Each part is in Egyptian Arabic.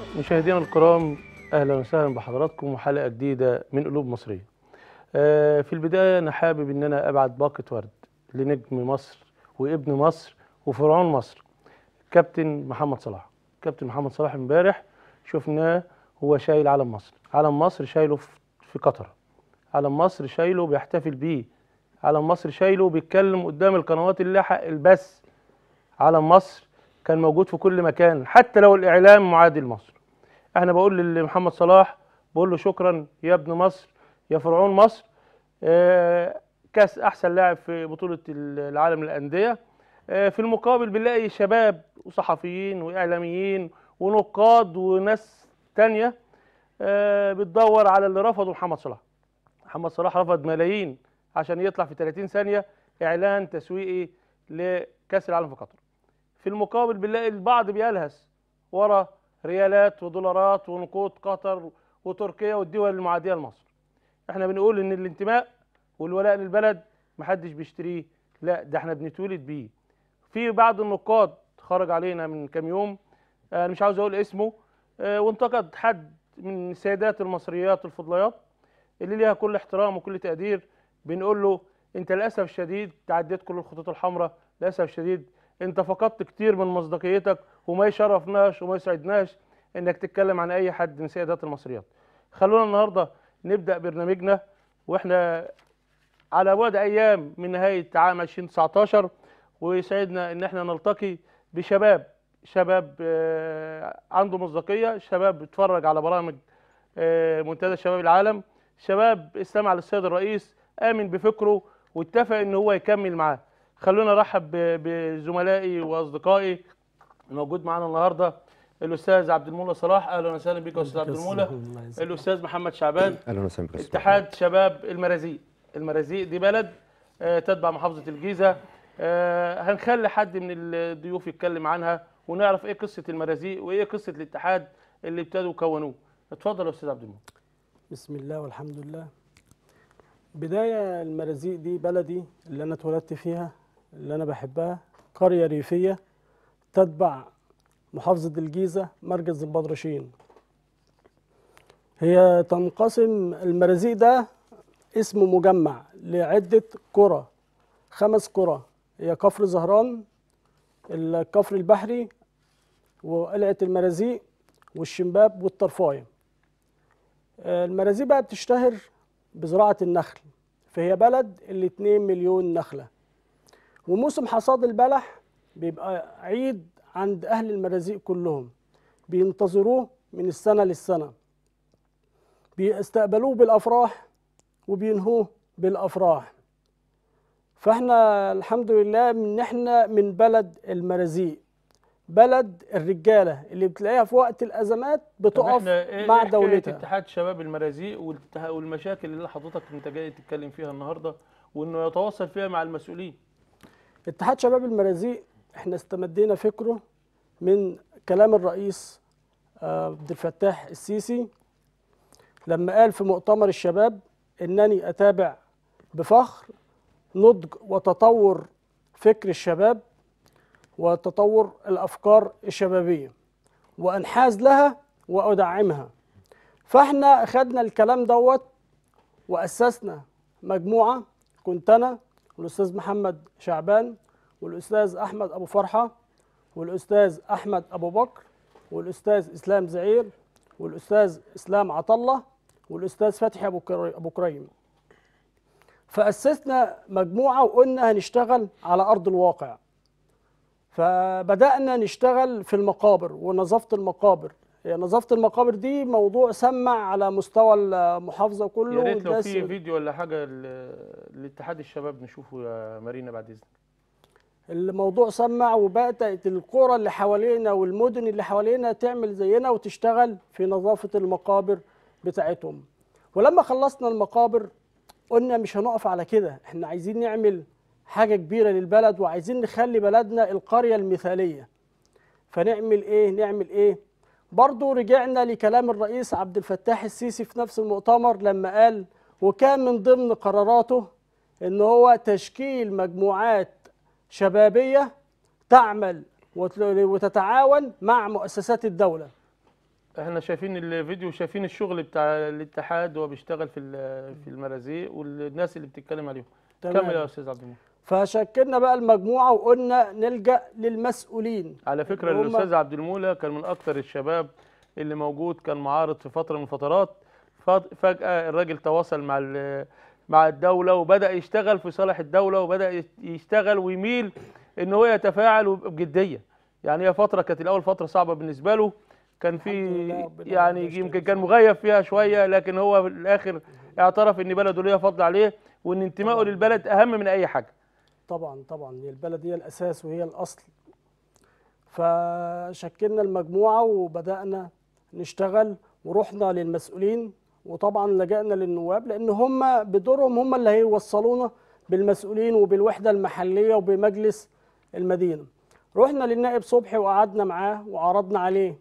مشاهدينا الكرام اهلا وسهلا بحضراتكم وحلقه جديده من قلوب مصريه. آه، في البدايه انا حابب ان انا ابعت باقه ورد لنجم مصر وابن مصر وفرعون مصر كابتن محمد صلاح. كابتن محمد صلاح امبارح شفناه هو شايل علم مصر، علم مصر شايله في- في قطر. علم مصر شايله بيحتفل بيه. علم مصر شايله بيتكلم قدام القنوات اللي حق البث. علم مصر كان موجود في كل مكان حتى لو الاعلام معادي لمصر. احنا بقول لمحمد صلاح بقول له شكرا يا ابن مصر يا فرعون مصر آه، كاس احسن لاعب في بطوله العالم للانديه آه، في المقابل بنلاقي شباب وصحفيين واعلاميين ونقاد وناس تانية آه، بتدور على اللي رفضوا محمد صلاح محمد صلاح رفض ملايين عشان يطلع في 30 ثانيه اعلان تسويقي لكاس العالم في قطر في المقابل بنلاقي البعض بيلهث ورا ريالات ودولارات ونقود قطر وتركيا والدول المعاديه لمصر. احنا بنقول ان الانتماء والولاء للبلد محدش بيشتريه، لا ده احنا بنتولد بيه. في بعض النقاد خرج علينا من كام يوم انا مش عاوز اقول اسمه آه، وانتقد حد من السيدات المصريات الفضليات اللي ليها كل احترام وكل تقدير بنقول له انت للاسف الشديد تعديت كل الخطوط الحمراء للاسف الشديد انت فقدت كتير من مصداقيتك وما يشرفناش وما يسعدناش انك تتكلم عن اي حد من سيدات المصريات خلونا النهارده نبدا برنامجنا واحنا على بعد ايام من نهايه عام 2019 ويسعدنا ان احنا نلتقي بشباب شباب آه، عنده مصداقيه شباب بيتفرج على برامج آه، منتدى شباب العالم شباب استمع للسيد الرئيس امن بفكره واتفق ان هو يكمل معاه خلونا ارحب ب- بزملائي واصدقائي الموجود معانا النهارده الاستاذ عبد المولى صلاح اهلا وسهلا بك يا استاذ عبد المولى الاستاذ محمد شعبان اهلا وسهلا بك يا أستاذ اتحاد شباب المرازيق المرازيق دي بلد آه، تتبع محافظة الجيزة آه، هنخلي حد من الضيوف يتكلم عنها ونعرف ايه قصة المرازيق وايه قصة الاتحاد اللي ابتدوا كونوه اتفضل يا استاذ عبد المولى بسم الله والحمد لله بداية المرازيق دي بلدي اللي أنا اتولدت فيها اللي أنا بحبها قرية ريفية تتبع محافظة الجيزة مركز البدرشين هي تنقسم المرازيق ده اسم مجمع لعدة قرى خمس قرى هي كفر زهران الكفر البحري وقلعة المرازيق والشمباب والطرفايه المرازيق بقى بتشتهر بزراعة النخل فهي بلد اللي 2 مليون نخلة وموسم حصاد البلح بيبقى عيد عند أهل المرازيق كلهم بينتظروه من السنة للسنة بيستقبلوه بالأفراح وبينهوه بالأفراح فاحنا الحمد لله ان احنا من بلد المرازيق بلد الرجاله اللي بتلاقيها في وقت الازمات طب بتقف احنا ايه مع إيه حكاية دولتها اتحاد شباب المرازيق والاتحاد- والمشاكل اللي حضرتك انت جاي تتكلم فيها النهارده وانه يتواصل فيها مع المسؤولين اتحاد شباب المرازيق احنا استمدينا فكره من كلام الرئيس آه، عبد الفتاح السيسي لما قال في مؤتمر الشباب انني اتابع بفخر نضج وتطور فكر الشباب وتطور الافكار الشبابيه وانحاز لها وادعمها فاحنا اخذنا الكلام دوت واسسنا مجموعه كنت انا والاستاذ محمد شعبان والاستاذ احمد ابو فرحه والاستاذ احمد ابو بكر والاستاذ اسلام زعير والاستاذ اسلام عطله والاستاذ فتحي ابو كري- ابو كريم فاسسنا مجموعه وقلنا هنشتغل على ارض الواقع فبدانا نشتغل في المقابر ونظافه المقابر هي نظافه المقابر دي موضوع سمع على مستوى المحافظه كله يا ريت لو والناس- في فيديو ولا حاجه ل- لاتحاد الشباب نشوفه يا مارينا بعد اذنك الموضوع سمع وبدأت القرى اللي حوالينا والمدن اللي حوالينا تعمل زينا وتشتغل في نظافة المقابر بتاعتهم ولما خلصنا المقابر قلنا مش هنقف على كده احنا عايزين نعمل حاجة كبيرة للبلد وعايزين نخلي بلدنا القرية المثالية فنعمل ايه نعمل ايه برضو رجعنا لكلام الرئيس عبد الفتاح السيسي في نفس المؤتمر لما قال وكان من ضمن قراراته ان هو تشكيل مجموعات شبابية تعمل وت- وتتعاون مع مؤسسات الدولة احنا شايفين الفيديو شايفين الشغل بتاع الاتحاد وهو بيشتغل في ال- في المرازيق والناس اللي بتتكلم عليهم تمام. كمل يا استاذ عبد المنعم فشكلنا بقى المجموعه وقلنا نلجا للمسؤولين على فكره اللي هم- الاستاذ عبد المولى كان من اكتر الشباب اللي موجود كان معارض في فتره من الفترات فج- فجاه الراجل تواصل مع ال- مع الدوله وبدا يشتغل في صالح الدوله وبدا يت- يشتغل ويميل ان هو يتفاعل ويبقى بجديه يعني هي فتره كانت الاول فتره صعبه بالنسبه له كان الحمد في لله ربنا يعني يشتغل يمكن صح. كان مغيب فيها شويه لكن هو في الاخر اعترف ان بلده ليها فضل عليه وان انتمائه طبعاً. للبلد اهم من اي حاجه طبعا طبعا هي البلد هي الاساس وهي الاصل فشكلنا المجموعه وبدانا نشتغل ورحنا للمسؤولين وطبعا لجأنا للنواب لان هم بدورهم هم اللي هيوصلونا بالمسؤولين وبالوحده المحليه وبمجلس المدينه رحنا للنائب صبحي وقعدنا معاه وعرضنا عليه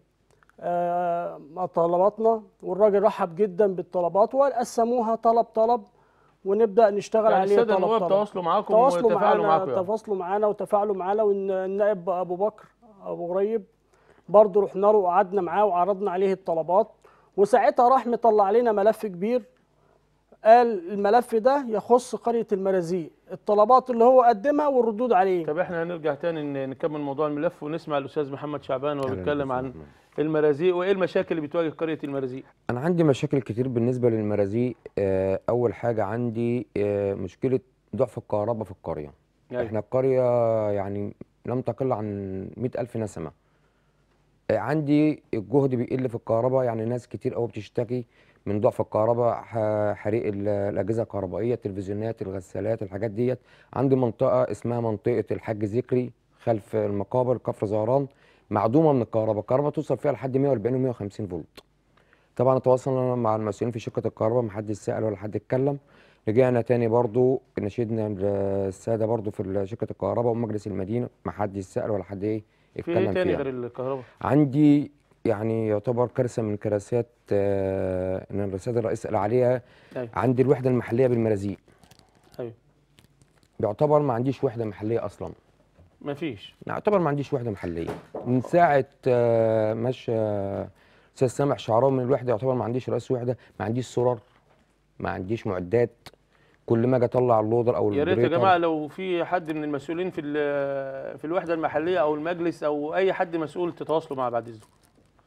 آه، طلباتنا والراجل رحب جدا بالطلبات وقسموها طلب طلب ونبدا نشتغل يعني عليه الساده طلب النواب طلب. تواصلوا معاكم تواصلوا وتفاعلوا معانا معاكم يعني. تواصلوا معانا وتفاعلوا معانا والنائب ابو بكر ابو غريب برضه رحنا له وقعدنا معاه وعرضنا عليه الطلبات وساعتها راح مطلع علينا ملف كبير قال الملف ده يخص قريه المرازيق الطلبات اللي هو قدمها والردود عليه طب احنا هنرجع تاني ن- نكمل موضوع الملف ونسمع الاستاذ محمد شعبان وهو أهلاً بيتكلم وسهلاً. عن المرازيق وايه المشاكل اللي بتواجه قريه المرازيق انا عندي مشاكل كتير بالنسبه للمرازيق آه، اول حاجه عندي آه، مشكله ضعف الكهرباء في القريه أيوة. احنا القريه يعني لم تقل عن مئة ألف نسمه آه، عندي الجهد بيقل في الكهرباء يعني ناس كتير قوي بتشتكي من ضعف الكهرباء ح- حريق ال- الاجهزه الكهربائيه التلفزيونات الغسالات الحاجات ديت عندي منطقه اسمها منطقه الحاج ذكري خلف المقابر كفر زهران معدومه من الكهرباء الكهرباء توصل فيها لحد 140 و 150 فولت طبعا تواصلنا مع المسؤولين في شركه الكهرباء محدش سال ولا حد اتكلم رجعنا تاني برضو نشدنا الساده برضو في شركه الكهرباء ومجلس المدينه محدش سال ولا حد ايه في اتكلم ايه تاني فيها غير الكهرباء عندي يعني يعتبر كارثه من كارثات آه، ان السيد الرئيس قال عليها ايوه عندي الوحده المحليه بالمرازيق ايوه يعتبر ما عنديش وحده محليه اصلا مفيش يعتبر ما عنديش وحده محليه من ساعه آه، مشى استاذ سامح شعراوي من الوحده يعتبر ما عنديش رئيس وحده ما عنديش سرر ما عنديش معدات كل ما اجي اطلع اللودر او يا ريت يا البريتر جماعه لو في حد من المسؤولين في ال- في الوحده المحليه او المجلس او اي حد مسؤول تتواصلوا معاه بعد اذنكم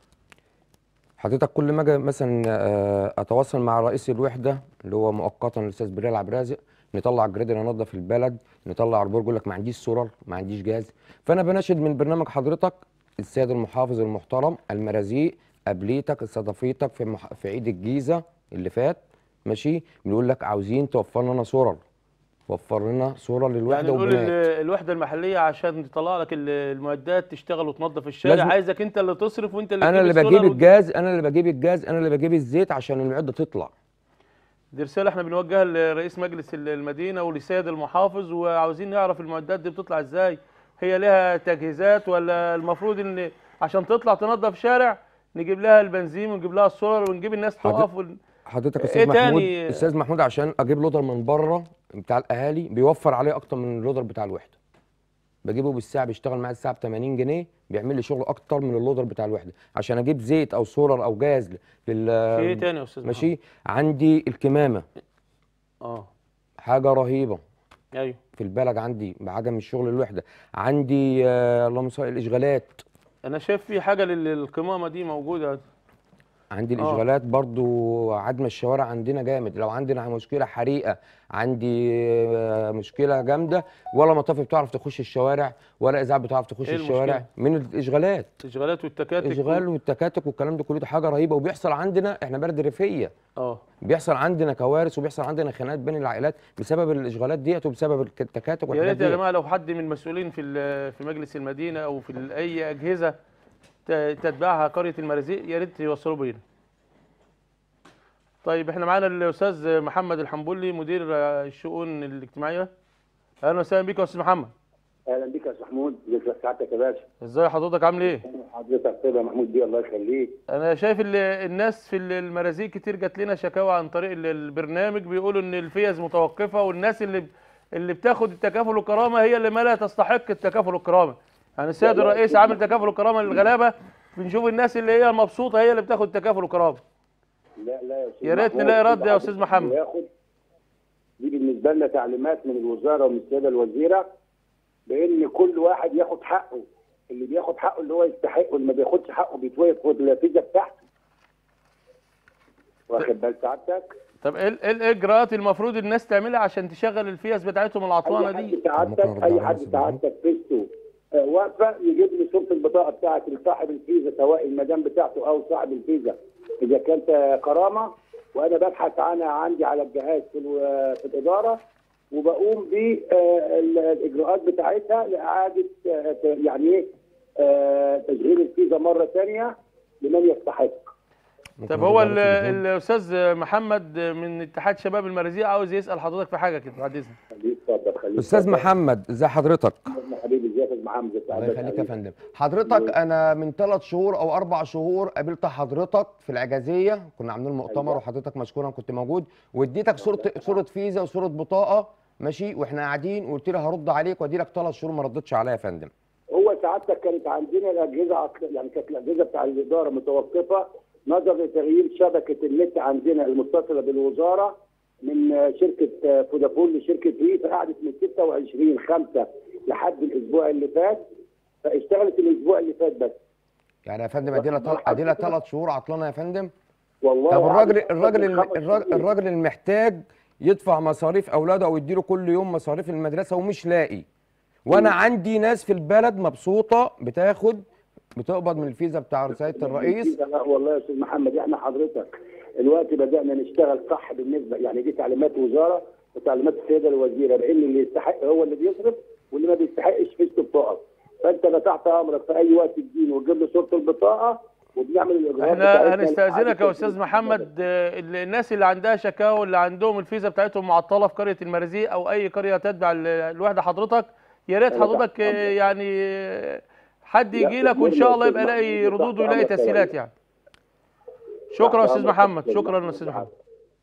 حضرتك كل ما اجي مثلا آه، اتواصل مع رئيس الوحده اللي هو مؤقتا الاستاذ بلال عبد الرازق نطلع جريدر ننظف البلد نطلع ربور يقول لك ما عنديش سرر ما عنديش جاز فانا بناشد من برنامج حضرتك السيد المحافظ المحترم المرازيق قبليتك استضافيتك في مح... في عيد الجيزه اللي فات ماشي بنقول لك عاوزين توفر لنا سرر وفر لنا سرر يعني للوحده نقول ال- وبنات الوحده المحليه عشان تطلع لك ال- المعدات تشتغل وتنظف الشارع لازم- عايزك انت اللي تصرف وانت اللي انا اللي تجيب بجيب السولر وت- الجاز انا اللي بجيب الجاز انا اللي بجيب الزيت عشان المعده تطلع دي رساله احنا بنوجهها لرئيس مجلس ال- المدينه ولسيد المحافظ وعاوزين نعرف المعدات دي بتطلع ازاي هي لها تجهيزات ولا المفروض ان عشان تطلع تنظف شارع نجيب لها البنزين ونجيب لها السولر ونجيب الناس حاضر. تقف ون... حضرتك إيه استاذ محمود تاني؟ استاذ محمود عشان اجيب لودر من بره بتاع الاهالي بيوفر عليه اكتر من اللودر بتاع الوحده بجيبه بالساعه بيشتغل معايا الساعه ب 80 جنيه بيعمل لي شغل اكتر من اللودر بتاع الوحده عشان اجيب زيت او سولر او جاز لل في ايه تاني يا استاذ محمد؟ ماشي عندي الكمامه اه حاجه رهيبه ايوه في البلد عندي بعدم الشغل الوحده عندي آه اللهم صل الاشغالات انا شايف في حاجه للقمامه دي موجوده عندي آه. الاشغالات برضو عدم الشوارع عندنا جامد لو عندنا مشكله حريقه عندي آه، مشكله جامده ولا مطافي بتعرف تخش الشوارع ولا اذاعه بتعرف تخش إيه الشوارع المشكلة؟ من الاشغالات الاشغالات والتكاتك اشغال والتكاتك والكلام ده كله ده حاجه رهيبه وبيحصل عندنا احنا بلد ريفيه اه بيحصل عندنا كوارث وبيحصل عندنا خناقات بين العائلات بسبب الاشغالات ديت وبسبب الك- التكاتك يا والحاجات ريت يا ديت جماعه لو حد من المسؤولين في ال- في مجلس المدينه او في ال- اي اجهزه ت- تتبعها قريه المرازيق يا ريت يوصلوا بينا. طيب احنا معانا الاستاذ محمد الحنبلي مدير آه، الشؤون الاجتماعيه. اهلا وسهلا بيك يا استاذ محمد. اهلا بك يا استاذ محمود ازيك سعادتك يا باشا ازاي حضرتك عامل ايه؟ حضرتك طيب يا محمود بيه الله يخليك انا شايف ال- الناس في ال- المرازيق كتير جات لنا شكاوى عن طريق ال- البرنامج بيقولوا ان الفيز متوقفه والناس اللي اللي بتاخد التكافل والكرامه هي اللي ما لا تستحق التكافل والكرامه يعني السيد لا، لا، الرئيس لا. عامل تكافل والكرامه للغلابه بنشوف الناس اللي هي المبسوطه هي اللي بتاخد تكافل وكرامه لا لا يا استاذ يا ريت محمود، نلاقي رد يا كل أستاذ حد محمد. ياخد دي بالنسبه لنا تعليمات من الوزاره ومن السياده الوزيره بان كل واحد ياخد حقه اللي بياخد حقه اللي هو يستحقه اللي ما بياخدش حقه بيتوقف في النتيجه بتاعته واخد بال سعادتك؟ طب ايه ال- إيه الاجراءات المفروض الناس تعملها عشان تشغل الفيز بتاعتهم العطلانه اي حد دي ممكن سعادتك أرد اي على حد نفسي سعادتك فيزته آه، واقفه يجيب لي صوره البطاقه بتاعت صاحب الفيزا سواء المدام بتاعته او صاحب الفيزا اذا كانت كرامه وانا ببحث عنها عندي على الجهاز في, الو- في الاداره وبقوم بالاجراءات بتاعتها لاعاده آه، ت- يعني ايه آه، تشغيل الفيزا مره ثانيه لمن يستحق. ممكن طب أرد هو على ال- نفسي بالظبط؟ الاستاذ محمد من اتحاد شباب المرازيه عاوز يسال حضرتك في حاجه كده بعد اذنك خليك اتفضل خليك استاذ اتفضل. محمد ازي حضرتك حبيبي ازيك يا استاذ محمد ازي الله حضرتك يخليك يا حبيبي؟ فندم حضرتك انا من ثلاث شهور او اربع شهور قابلت حضرتك في العجازيه كنا عاملين مؤتمر أيوة. وحضرتك مشكورا كنت موجود واديتك صوره صوره فيزا وصوره بطاقه ماشي واحنا قاعدين وقلت لي هرد عليك وادي لك ثلاث شهور ما ردتش عليا يا فندم هو سعادتك كانت عندنا الاجهزه عقل- يعني كانت الاجهزه بتاع الاداره متوقفه نظرا لتغيير شبكه النت عندنا المتصله بالوزاره من آه، شركه آه، فودافون لشركه وي فقعدت من 26 5 لحد الاسبوع اللي فات فاشتغلت الاسبوع اللي فات بس يعني يا فندم ادي لها ادي لها ثلاث شهور عطلانه يا فندم والله طب الراجل قعدت الراجل من خمس الراجل, شهور. الراجل المحتاج يدفع مصاريف اولاده او يديله كل يوم مصاريف المدرسه ومش لاقي وانا عندي ناس في البلد مبسوطه بتاخد بتقبض من الفيزا بتاع رساله الرئيس لا والله يا استاذ محمد احنا حضرتك الوقت بدانا نشتغل صح بالنسبه يعني دي تعليمات وزاره وتعليمات السيده الوزيره بان اللي يستحق هو اللي بيصرف واللي ما بيستحقش فيزته بتقف فانت انا تحت امرك في اي وقت تديني وتجيب لي صوره البطاقه وبنعمل الاجراءات احنا بتاعتنا هنستاذنك يا لإعادة استاذ تشغيل محمد آه، ال- الناس اللي عندها شكاوى اللي عندهم الفيزا بتاعتهم معطله في قريه المرازيه او اي قريه تتبع ال- الوحده حضرتك يا ريت أنا تحت حضرتك آه، أمرك. يعني آه، حد لا، يجي لك وان تأمرني شاء يا الله أستاذ يبقى يلاقي محمود، ردود تحت ويلاقي أمرك يا تسهيلات ريس. يعني شكرا يا تحت استاذ أمرك محمد يا شكرا يا محمود. استاذ محمد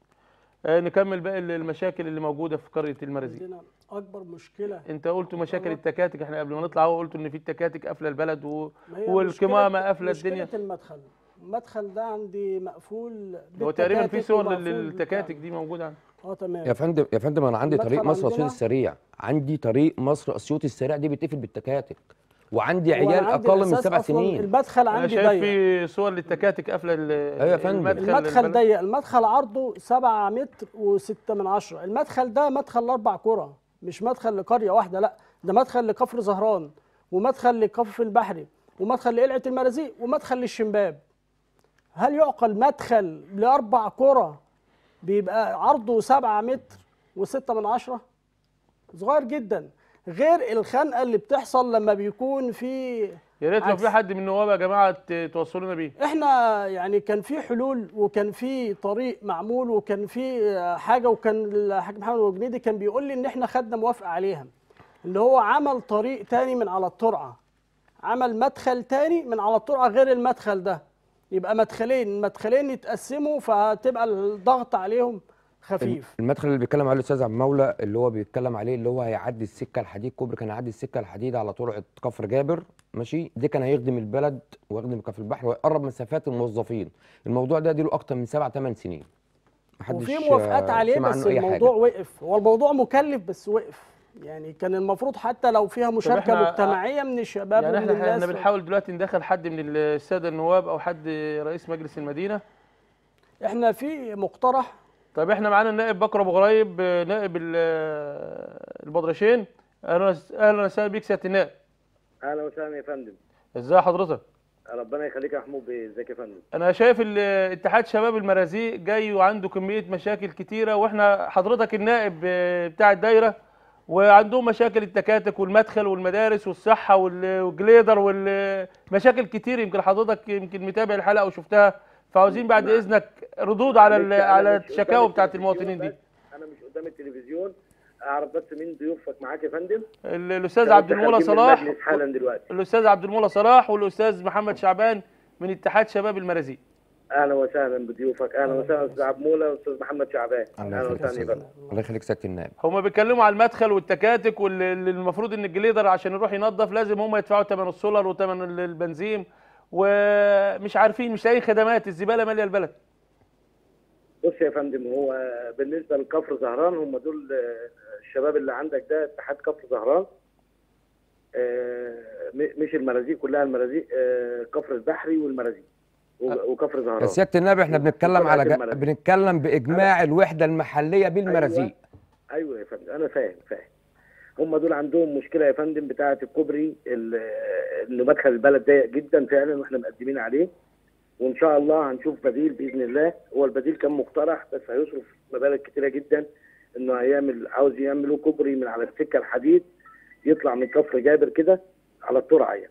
آه، نكمل باقي المشاكل اللي موجوده في قريه المرازيه عندنا اكبر مشكله انت قلت مشاكل التكاتك احنا قبل ما نطلع هو قلت ان في التكاتك قافله البلد و... ما هي والكمامه مشكلة- قافله الدنيا مشكله المدخل المدخل ده عندي مقفول هو تقريبا في بالتكاتك صور ومقفول للتكاتك بالكامل. دي موجوده عندي. اه تمام يا فندم يا فندم انا عندي طريق المدخل مصر اسيوط عندنا- السريع عندي طريق مصر اسيوط السريع دي بيتقفل بالتكاتك وعندي هو عيال أنا عندي اقل من الأساس سبع أصلاً سنين المدخل انا عندي شايف ضيق في صور للتكاتك قافله ال- أيوة يا فندم. المدخل البلد. ضيق المدخل عرضه 7 متر و6 من عشرة المدخل ده مدخل لاربع قرى مش مدخل لقريه واحده لا ده مدخل لكفر زهران ومدخل لكفر البحري ومدخل لقلعه المرازيق ومدخل للشمباب هل يعقل مدخل لاربع قرى بيبقى عرضه 7 متر و6 من عشرة صغير جدا غير الخنقه اللي بتحصل لما بيكون في يا ريت لو عكس. في حد من النواب يا جماعه ت- توصلونا بيه احنا يعني كان في حلول وكان في طريق معمول وكان في حاجه وكان الحاج محمد وجنيدي كان بيقول لي ان احنا خدنا موافقه عليها اللي هو عمل طريق تاني من على الترعه عمل مدخل تاني من على الترعه غير المدخل ده يبقى مدخلين المدخلين يتقسموا فهتبقى الضغط عليهم خفيف المدخل اللي بيتكلم عليه الاستاذ عبد المولى اللي هو بيتكلم عليه اللي هو هيعدي السكه الحديد كوبري كان هيعدي السكه الحديد على طرقه كفر جابر ماشي دي كان هيخدم البلد ويخدم كفر البحر ويقرب مسافات الموظفين الموضوع ده له اكتر من سبع ثمان سنين محدش وفي موافقات آه، عليه سمع بس عنه أي حاجة. الموضوع وقف هو الموضوع مكلف بس وقف يعني كان المفروض حتى لو فيها مشاركه إحنا- مجتمعيه من الشباب يعني ومن احنا احنا الناس بنحاول دلوقتي ندخل حد من الساده النواب او حد رئيس مجلس المدينه احنا في مقترح طيب احنا معانا النائب بكر ابو غريب آه، نائب ال- آه، البدرشين اهلا وس- اهلا وسهلا بيك سياده النائب اهلا وسهلا يا فندم ازي حضرتك ربنا يخليك يا محمود بيه ازيك يا فندم انا شايف ال- اتحاد شباب المرازيق جاي وعنده كميه مشاكل كتيره واحنا حضرتك النائب آه، بتاع الدايره وعندهم مشاكل التكاتك والمدخل والمدارس والصحه وال- والجليدر والمشاكل كتير يمكن حضرتك يمكن متابع الحلقه وشفتها فعاوزين بعد نعم. اذنك ردود على ال- معلش، أنا على مش قدام الشكاوى بتاعت التلفزيون المواطنين دي بس. انا مش قدام التلفزيون اعرف بس مين ضيوفك معاك يا فندم ال- الاستاذ لو عبد أنت المولى خارجين من صلاح المجلس حالا دلوقتي الاستاذ عبد المولى صلاح والاستاذ محمد شعبان من اتحاد شباب المرازيق اهلا وسهلا بضيوفك اهلا وسهلا استاذ عبد موله واستاذ محمد شعبان الله اهلا يخليك يا وسهلا يا أستاذ. فندم الله يخليك سياده النائب هما بيتكلموا على المدخل والتكاتك واللي المفروض ان الجليدر عشان يروح ينظف لازم هم يدفعوا ثمن السولر وثمن ال- البنزين ومش عارفين مش لاقيين خدمات الزباله ماليه البلد بص يا فندم هو بالنسبه لكفر زهران هم دول آه، الشباب اللي عندك ده اتحاد كفر زهران آه، م- مش المرازيق كلها المرازيق آه، كفر البحري والمرازيق و- وكفر يا زهران سياده النبي احنا بنتكلم وطلعت على جا... المرازيق. بنتكلم باجماع الوحده المحليه بالمرازيق ايوه يا فندم انا فاهم فاهم هم دول عندهم مشكله يا فندم بتاعه الكوبري ال- انه مدخل البلد ضيق جدا فعلا واحنا مقدمين عليه وان شاء الله هنشوف بديل باذن الله هو البديل كان مقترح بس هيصرف مبالغ كتيره جدا انه هيعمل عاوز يعملوا كوبري من على السكه الحديد يطلع من كفر جابر كده على الترعه يعني.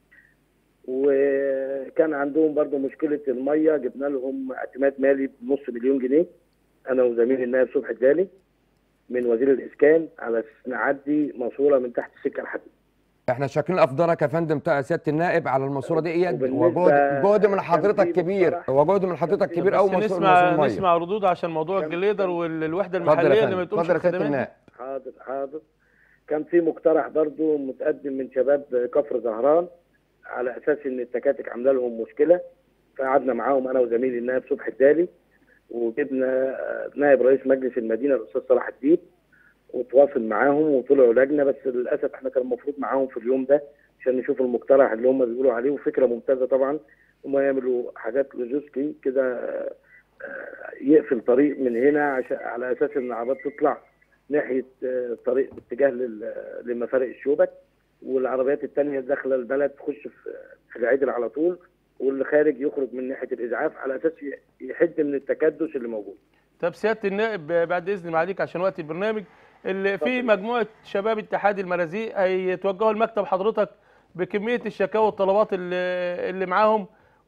وكان عندهم برضو مشكله الميه جبنا لهم اعتماد مالي بنص مليون جنيه انا وزميلي النائب صبحي الدالي من وزير الاسكان على اساس نعدي ماسوره من تحت السكه الحديد احنا شاكرين افضلك يا فندم تا- سياده النائب على الماسوره دي ايه وبالنسبة- وجهد جهد من كان حضرتك في كبير مقترح- هو جهد من حضرتك كان في- كبير بس قوي ماسوره نسمع ماسوره الميه نسمع ردود عشان موضوع كان- الجليدر كان- والوحده اتفضل المحليه يا اللي ما فندم تقومش اتفضل يا سياده بالخدمات النائب حاضر حاضر كان في مقترح برضو متقدم من شباب كفر زهران على اساس ان التكاتك عامله لهم مشكله فقعدنا معاهم انا وزميلي النائب صبحي الدالي وجبنا آه، نائب رئيس مجلس المدينه الاستاذ صلاح الدين وتواصل معاهم وطلعوا لجنه بس للاسف احنا كان المفروض معاهم في اليوم ده عشان نشوف المقترح اللي هم بيقولوا عليه وفكره ممتازه طبعا هم يعملوا حاجات لوجستي كده آه، آه، يقفل طريق من هنا عشان على اساس ان العربيات تطلع ناحيه آه، طريق باتجاه لل- لمفارق الشوبك والعربيات التانية داخله البلد تخش في في العدل على طول واللي خارج يخرج من ناحيه الاسعاف على اساس ي- يحد من التكدس اللي موجود. طب سياده النائب بعد اذن معاليك عشان وقت البرنامج اللي في اتفضل. مجموعه شباب اتحاد المرازيق هيتوجهوا لمكتب حضرتك بكميه الشكاوى والطلبات اللي, اللي معاهم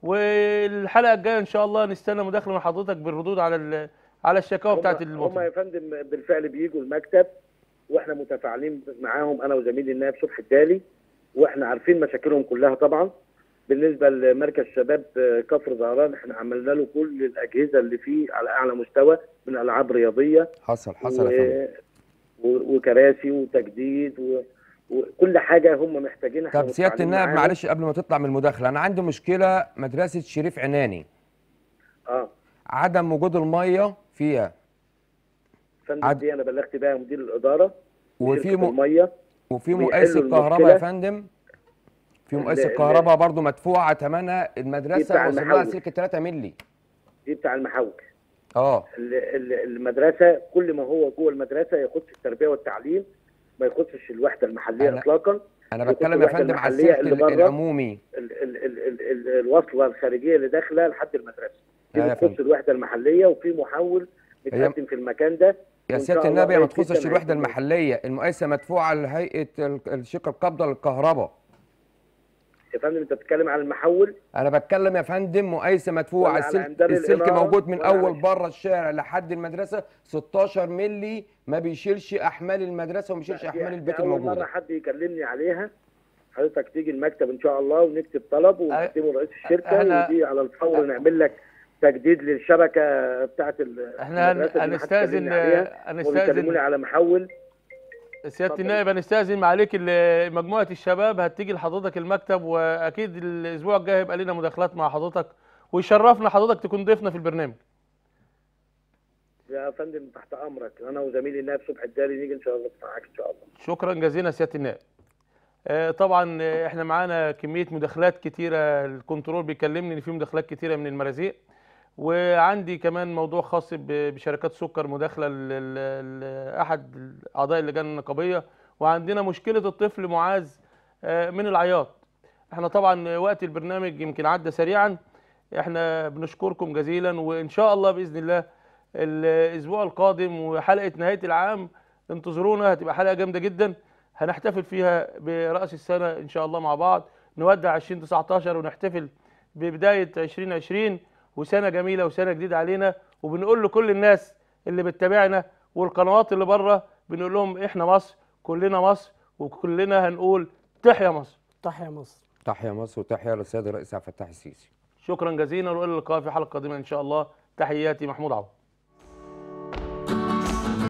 والحلقه الجايه ان شاء الله نستنى مداخله من حضرتك بالردود على ال- على الشكاوى بتاعت هم هم المواطنين يا فندم بالفعل بيجوا المكتب واحنا متفاعلين معاهم انا وزميلي النائب صبحي الدالي واحنا عارفين مشاكلهم كلها طبعا بالنسبه لمركز شباب كفر زهران احنا عملنا له كل الاجهزه اللي فيه على اعلى مستوى من العاب رياضيه حصل حصل يا فندم و... وكراسي وتجديد و... وكل حاجه هم محتاجينها إحنا طب سياده متفاعلين النائب معاهم. معلش قبل ما تطلع من المداخله انا عندي مشكله مدرسه شريف عناني اه عدم وجود الميه فيها فندم عد- دي انا بلغت بيها مدير الاداره وفي شركة م... الميه وفي بيحلوا مقايس الكهرباء يا المشكلة. فندم في ال- مقايس ال- الكهرباء برضو مدفوعه ثمنها دي المدرسه بتاع وصل لها المحول. سلك 3 مللي دي بتاع المحول اه ال- ال- المدرسه كل ما هو جوه المدرسه يخص التربيه والتعليم ما يخصش الوحده المحليه أنا- اطلاقا انا يخص بتكلم يا الوحدة فندم على المحلية السلك اللي ال- بره. العمومي ال ال ال ال ال الوصله الخارجيه اللي داخله لحد المدرسه دي أيوة يا بتخص فندم. الوحده المحليه وفي محول متقدم في المكان ده يا وإن سياده شاء الله النبي ما قريب تخصش جداً الوحده هيكون- المحليه المقايسه مدفوعه لهيئه ال- الشركه القابضه للكهرباء يا فندم انت بتتكلم على المحول انا بتكلم يا فندم مقايسه مدفوعه ولا على السلك عمدان السلك الإنارة موجود من ولا على اول ش- بره الشارع لحد المدرسه 16 مللي ما بيشيلش احمال المدرسه وما بيشيلش دي- احمال دي البيت اول مره الموجوده حد يكلمني عليها حضرتك تيجي المكتب ان شاء الله ونكتب طلب ونقدمه لرئيس الشركه إحنا- ودي على الفور نعمل لك تجديد للشبكه بتاعت ال- احنا هن- المدرسة اللي محدش هنستاذن كلمني عليها. هنستاذن وبيكلموني على محول سياده اتفضل. النائب هنستاذن معاليك ال- مجموعه الشباب هتيجي لحضرتك المكتب واكيد الاسبوع الجاي هيبقى لنا مداخلات مع حضرتك ويشرفنا حضرتك تكون ضيفنا في البرنامج يا فندم تحت امرك انا وزميلي النائب صبحي الداري نيجي ان شاء الله معاك ان شاء الله شكرا جزيلا سياده النائب آه، طبعا آه، احنا معانا كميه مداخلات كتيره الكنترول بيكلمني ان في مداخلات كتيره من المرازيق وعندي كمان موضوع خاص ب- بشركات سكر مداخله ل- ل- لاحد اعضاء اللجان النقابيه وعندنا مشكله الطفل معاذ آه، من العياط احنا طبعا وقت البرنامج يمكن عدى سريعا احنا بنشكركم جزيلا وان شاء الله باذن الله الاسبوع القادم وحلقه نهايه العام انتظرونا هتبقى حلقه جامده جدا هنحتفل فيها براس السنه ان شاء الله مع بعض نودع 2019 ونحتفل ببدايه 2020 وسنه جميله وسنه جديده علينا وبنقول لكل الناس اللي بتتابعنا والقنوات اللي بره بنقول لهم احنا مصر كلنا مصر وكلنا هنقول تحيا مصر تحيا مصر تحيا مصر وتحيا للسيد الرئيس عبد الفتاح السيسي شكرا جزيلا والى اللقاء في حلقه قادمه ان شاء الله تحياتي محمود عوض